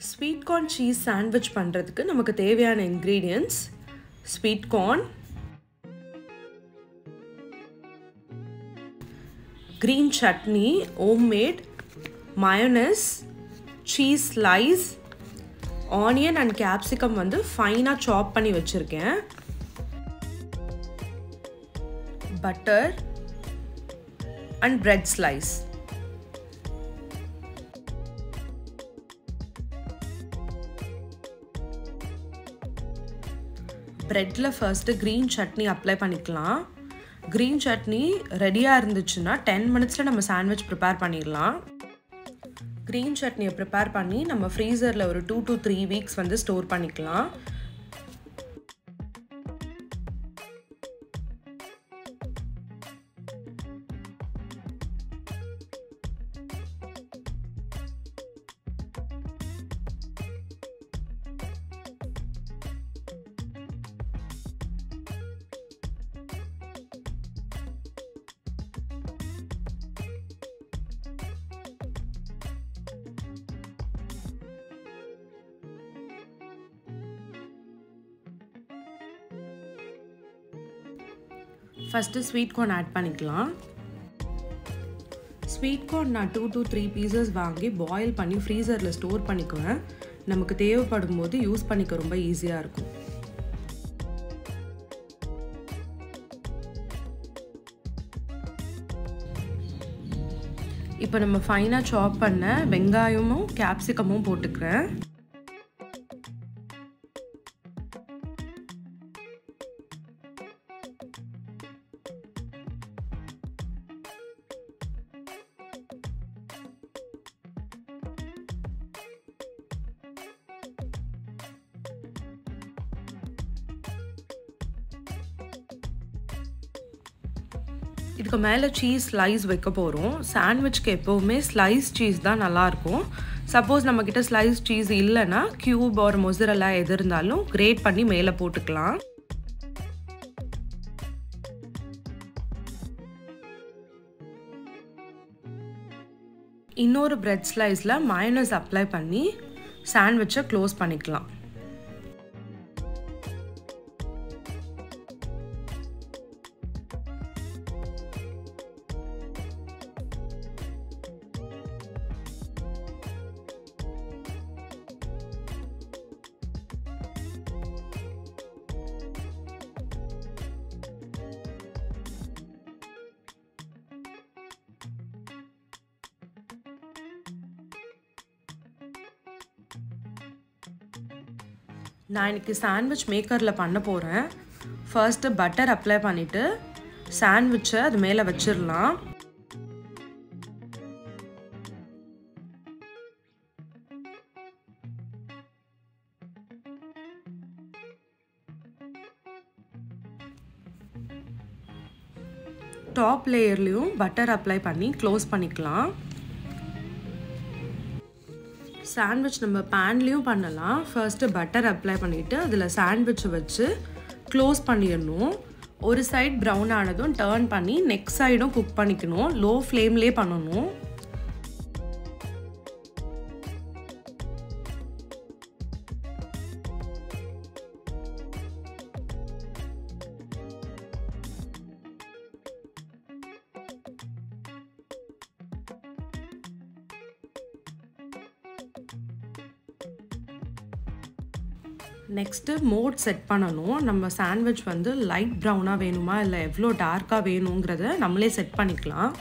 sweet corn cheese sandwich பண்ணுறதுக்கு நமக்கு தேவையான ingredients sweet corn green chutney homemade mayonnaise cheese slice onion and capsicum வந்து ஃபைனாக சாப் பண்ணி வச்சுருக்கேன் பட்டர் அண்ட் பிரெட் ஸ்லைஸ் ப்ரெட்டில் ஃபர்ஸ்ட்டு க்ரீன் சட்னி அப்ளை பண்ணிக்கலாம் க்ரீன் சட்னி ரெடியாக இருந்துச்சுன்னா டென் மினிட்ஸில் நம்ம சாண்ட்விச் ப்ரிப்பேர் பண்ணிடலாம் க்ரீன் சட்னியை ப்ரிப்பேர் பண்ணி நம்ம ஃப்ரீசரில் ஒரு டூ டு த்ரீ வீக்ஸ் வந்து ஸ்டோர் பண்ணிக்கலாம் ஃபஸ்ட்டு ஸ்வீட் கார்ன் ஆட் பண்ணிக்கலாம் ஸ்வீட் கார்ன் நான் டூ டூ த்ரீ பீசஸ் வாங்கி பாயில் பண்ணி ஃப்ரீசரில் ஸ்டோர் பண்ணிக்குவேன் நமக்கு தேவைப்படும் போது யூஸ் பண்ணிக்க ரொம்ப ஈஸியாக இருக்கும் இப்போ நம்ம ஃபைனாக சாப் பண்ண வெங்காயமும் கேப்சிகமும் போட்டுக்கிறேன் இதுக்கு மேலே சீஸ் ஸ்லைஸ் வைக்க போகிறோம் சாண்ட்விச்க்கு எப்போவுமே ஸ்லைஸ் சீஸ் தான் நல்லாயிருக்கும் சப்போஸ் நம்மக்கிட்ட ஸ்லைஸ் சீஸ் இல்லைன்னா க்யூப் ஒரு மொசரெல்லாம் எது இருந்தாலும் கிரேட் பண்ணி மேலே போட்டுக்கலாம் இன்னொரு பிரெட் ஸ்லைஸில் மயனஸ் அப்ளை பண்ணி சாண்ட்விச்சை க்ளோஸ் பண்ணிக்கலாம் நான் இன்றைக்கி சாண்ட்விச் மேக்கரில் பண்ண போகிறேன் ஃபர்ஸ்ட்டு பட்டர் அப்ளை பண்ணிவிட்டு சாண்ட்விச்சை அது மேலே வச்சிடலாம் டாப் லேயர்லேயும் பட்டர் அப்ளை பண்ணி க்ளோஸ் பண்ணிக்கலாம் சாண்ட்விச் நம்ம பேன்லேயும் பண்ணலாம் ஃபர்ஸ்ட்டு பட்டர் அப்ளை பண்ணிவிட்டு அதில் சாண்ட்விச்சை வச்சு க்ளோஸ் பண்ணிடணும் ஒரு சைட் ப்ரௌன் ஆனதும் டேர்ன் பண்ணி நெக்ஸ்ட் சைடும் குக் பண்ணிக்கணும் லோ ஃப்ளேம்லேயே பண்ணணும் நெக்ஸ்ட்டு மோட் செட் பண்ணணும் நம்ம சாண்ட்விச் வந்து லைட் ப்ரௌனாக வேணுமா இல்லை எவ்வளோ டார்க்காக வேணுங்கிறத நம்மளே செட் பண்ணிக்கலாம்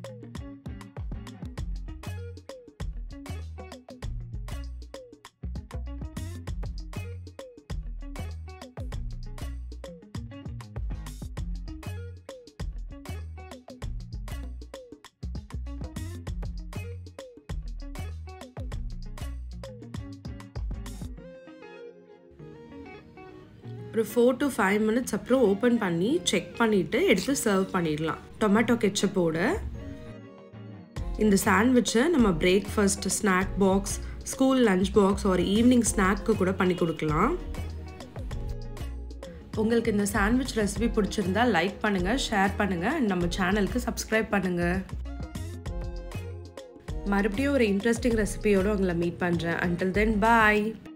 ஒரு ஃபோர் டு ஃபைவ் மினிட்ஸ் அப்புறம் ஓப்பன் பண்ணி செக் பண்ணிவிட்டு எடுத்து சர்வ் பண்ணிடலாம் டொமேட்டோ கெச்சப்போட இந்த சாண்ட்விச்சை நம்ம breakfast snack box school lunch box ஒரு ஈவினிங் ஸ்நாக்கு கூட பண்ணி கொடுக்கலாம் உங்களுக்கு இந்த சாண்ட்விச் ரெசிபி பிடிச்சிருந்தா லைக் பண்ணுங்கள் ஷேர் பண்ணுங்கள் நம்ம சேனலுக்கு சப்ஸ்கிரைப் பண்ணுங்கள் மறுபடியும் ஒரு இன்ட்ரெஸ்டிங் ரெசிபியோடு உங்களை மீட் பண்ணுறேன் அன்டில் தென் பாய்